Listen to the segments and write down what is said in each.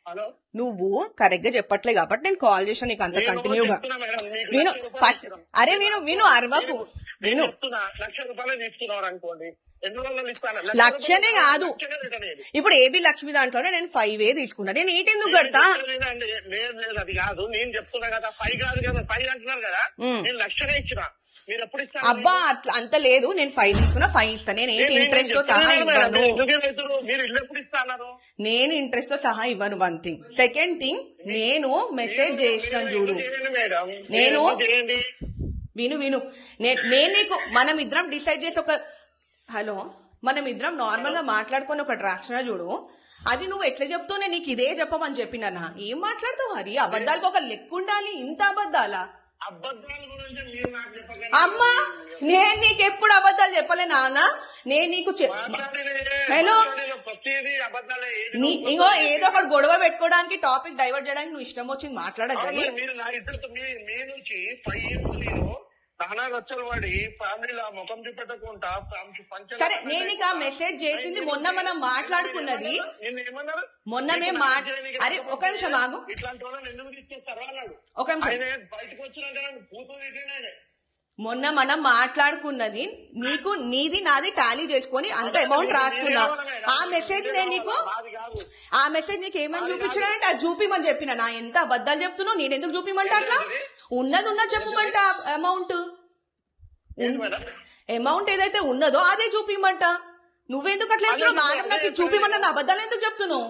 Hello నువ్వు correct గా చెప్పట్లే కాబట్టి నేను కాల్ చేసిన నీకు అంత నేను కంటిన్యూగా చెప్తున్నా మేడం, మీకు విను లక్ష రూపాయలు ఫస్ట్ ఇస్తున్నాం. అరే విను విను అరవకు నేను విను చెప్తున్నా లక్ష రూపాయలు తీసుకున్నారు అనుకోండి ఎన్ని రోజులు ఇస్తాను లక్ష లక్షనే రూపాయలు కాదు. లక్షనే రిటర్న్ అయ్యేది. ఇప్పుడు ఏబి లక్ష్మి దాంట్లోనే నేను ఫైవ్ ఏ తీసుకున్నా నేను ఎయిట్ ఎందుకు కడతా నేను చెప్తున్నా అండి, లేదు లేదు అది కాదు నేను చెప్తున్నా కదా ఫైవ్ కాదు కదా ఫైవ్ అంటున్నారు కదా ఉమ్. నేను లక్షనే ఇచ్చిన మీరు ఎప్పుడు ఇస్తారు అబ్బా అట్లా అంత లేదు నేను ఫైవ్ తీసుకున్నా ఫైవ్ ఇస్తా నేను ఏంటి ఇంట్రెస్ట్ తో సహా ఇవ్వను మీరు ఇల్లు ఎప్పుడు ఇస్తున్నారు నేను ఇంట్రెస్ట్ తో సహా ఇవ్వను వన్ థింగ్ సెకండ్ థింగ్ నేను మెసేజ్ చేసిన చూడు మేడం నేను- మీరు చేయండి విను విను నే- నేను నీకు మనం ఇద్దరం డిసైడ్ చేసి ఒక హలో మనం ఇద్దరం నార్మల్ గా మాట్లాడుకొని ఒకటి రాసిన చూడు అది నువ్వు ఎట్లా చెప్తూనే నీకు ఇదే చెప్పమని చెప్పినా ఏం మాట్లాడుతావు హరి అబద్ధాలకు ఒక లెక్క ఉండాలి ఇంత అబద్ధాలా అబద్ధాల గురించి మీరు నాకు చెప్పకండి అమ్మా నేను నీకు ఎప్పుడు అబద్ధాలు చెప్పలే నాన్న నేను నీకు చె- మాట్లాడిన హలో. మాట్లాడిన ప్రతిదీ అబద్ధాలే ఏది నీ ఇంకో ఏదో ఒకటి గొడవ పెట్టుకోవడానికి టాపిక్ డైవర్ట్ చేయడానికి నువ్వు ఇష్టం వచ్చింది మాట్లాడదు కానీ అవును, మీరు నా ఇద్దరితో మీ మీ నుంచి ఫైవ్ ఇయర్స్ నేను నానా రచ్చలు పడి ఫ్యామిలీలో ముఖం చూపెట్టకుండా పంచ సరే నేను నీకు ఆ మెసేజ్ చేసింది మొన్న మనం మాట్లాడుకున్నది నిన్న ఏమన్నారు మొన్న మేము నీకు మాట్- నాకు చేయనీకి అరే, రాకపోతే ఒక నిమిషం ఆగు. ఇట్లాంటి వాళ్ళని ఎందుకు తీసుకొస్తారు అన్నాడు ఒక నిమిషం ఆయన బయటకు వచ్చినాక కూతురు తిట్టినాయనే. మొన్న మనం మాట్లాడుకున్నది నీకు నీది నాది టాలీ చేసుకొని అంత అమౌంట్ రాసుకున్నా ఆ మెసేజ్ నేను నీకు నాది కాదు ఆ మెసేజ్ నీకు ఏమని చూపించినా అంటే అది చూపిమని చెప్పిన నా ఎంత అబద్ధాలు చెప్తున్నావు నేను ఎందుకు చూపిమంట అట్లా ఉన్నది ఉన్నది చెప్పమంట అమౌంట్ ఏంటి మేడం అమౌంట్ ఏదైతే ఉన్నదో అదే చూపిమంట నువ్వెందుకు అట్లా చెప్తున్నావు మేడం నాకు ఇది చూపిమన్నా నా అబద్ధాలు ఎందుకు చెప్తున్నావు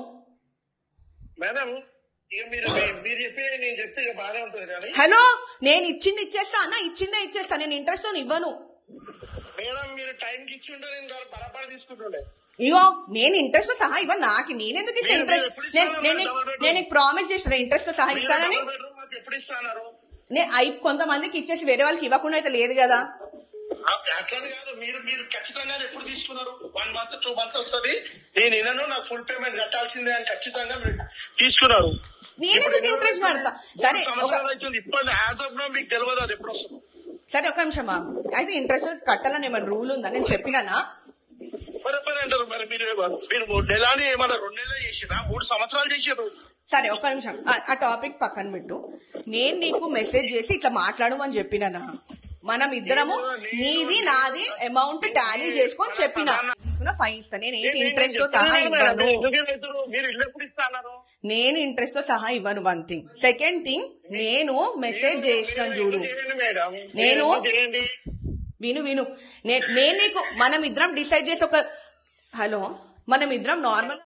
మేడం ఇక మీరు మీ- మీరు చెప్పి నేను చెప్తే ఇక బాగానే ఉంటుంది కానీ హలో నేను ఇచ్చింది ఇచ్చేస్తా అన్న ఇచ్చిందే ఇచ్చేస్తా నేను ఇంట్రెస్ట్ ఇవ్వను మేడం మీరు టైం కి ఇచ్చి ఉంటే నేను దాన్ని బరాబర్ తీసుకుంటుండే ఇగో నేను ఇంట్రెస్ట్ సహా ఇవ్వను నాకు నేనెందుకు ఇస్తా మీరు- ఇంట్రెస్ట్ మీరు ఎప్పుడు నేను ఇస్తారు నేను డబుల్ బెడ్రూమ్? నేను నీకు ప్రామిస్ చేసిన ఇంట్రెస్ట్ సహా మీరు ఇస్తానని డబుల్ బెడ్రూమ్ మాకు ఎప్పుడు ఇస్తున్నారు నేను అయి కొంతమందికి ఇచ్చేసి వేరే వాళ్ళకి ఇవ్వకుండా అయితే లేదు కదా అట్లని కాదు మీరు మీరు ఖచ్చితంగా ఎప్పుడు తీసుకున్నారు వన్ మంత్ టూ మంత్ వస్తుంది నేను వినను నాకు ఫుల్ పేమెంట్ కట్టాల్సిందే అని ఖచ్చితంగా మీరు తీసుకున్నారు నేను ఎందుకు ఇంట్రెస్ట్ పడతా సరే మూడు ఒక సంవత్సరాలు అవుతుంది ఇప్పుడు యాజ్ ఆఫ్ నో మీకు తెలియదు అది ఎప్పుడు వస్తుంది సరే ఒక నిమిషం ఆగు. అయితే ఇంట్రెస్ట్ కట్టాలని ఏమైనా రూల్ ఉందా నేను చెప్పినానా మరి మరి అంటారు మరి మీరు మీరు మూడు నెలని ఏమన్నా రెండు నెలలు చేసిరా మూడు సంవత్సరాలు చేసారు సరే ఒక నిమిషం ఆ- ఆ టాపిక్ పక్కన పెట్టు నేను నీకు మెసేజ్ చేసి ఇట్లా మాట్లాడమని చెప్పినానా మనం ఇద్దరము నీది నాది అమౌంట్ టాలీ చేసుకొని చెప్పిన తీసుకున్న ఫైన్ ఇస్తా నేను ఏంటి ఇంట్రెస్ట్ తో సహా ఇవ్వను మీరు ఇల్లు ఎప్పుడు ఇస్తున్నారు నేను ఇంట్రెస్ట్ తో సహా ఇవ్వను వన్ థింగ్ సెకండ్ థింగ్ నేను మెసేజ్ చేసిన చూడు చేయండి మేడం నేను- మీరు చేయండి విను విను నే- నేను నీకు మనం ఇద్దరం డిసైడ్ చేసి ఒక హలో మనం ఇద్దరం నార్మల్